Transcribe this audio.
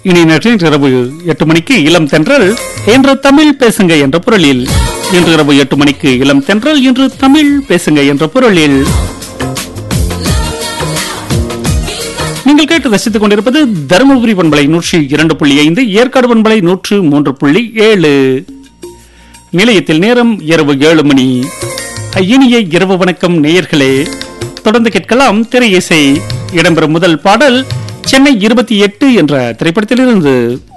இனி நேற்று இரவு எட்டு மணிக்கு இளம் தென்றல் இன்று தமிழ் பேசுங்க என்ற பொருளில் இன்று இரவு எட்டு மணிக்கு இளம் தென்றல் இன்று தமிழ் பேசுங்க என்ற பொருளில் நீங்கள் கேட்டு ரசித்துக் கொண்டிருப்பது தருமபுரி பண்பலை நூற்றி இரண்டு புள்ளி ஐந்து ஏற்காடு பண்பலை நூற்று மூன்று புள்ளி ஏழு நிலையத்தில் நேரம் இரவு ஏழு மணி இனிய இரவு வணக்கம் நேயர்களே தொடர்ந்து கேட்கலாம் திரை இசை இடம்பெறும் முதல் பாடல் சென்னை இருபத்தி எட்டு என்ற திரைப்படத்திலிருந்து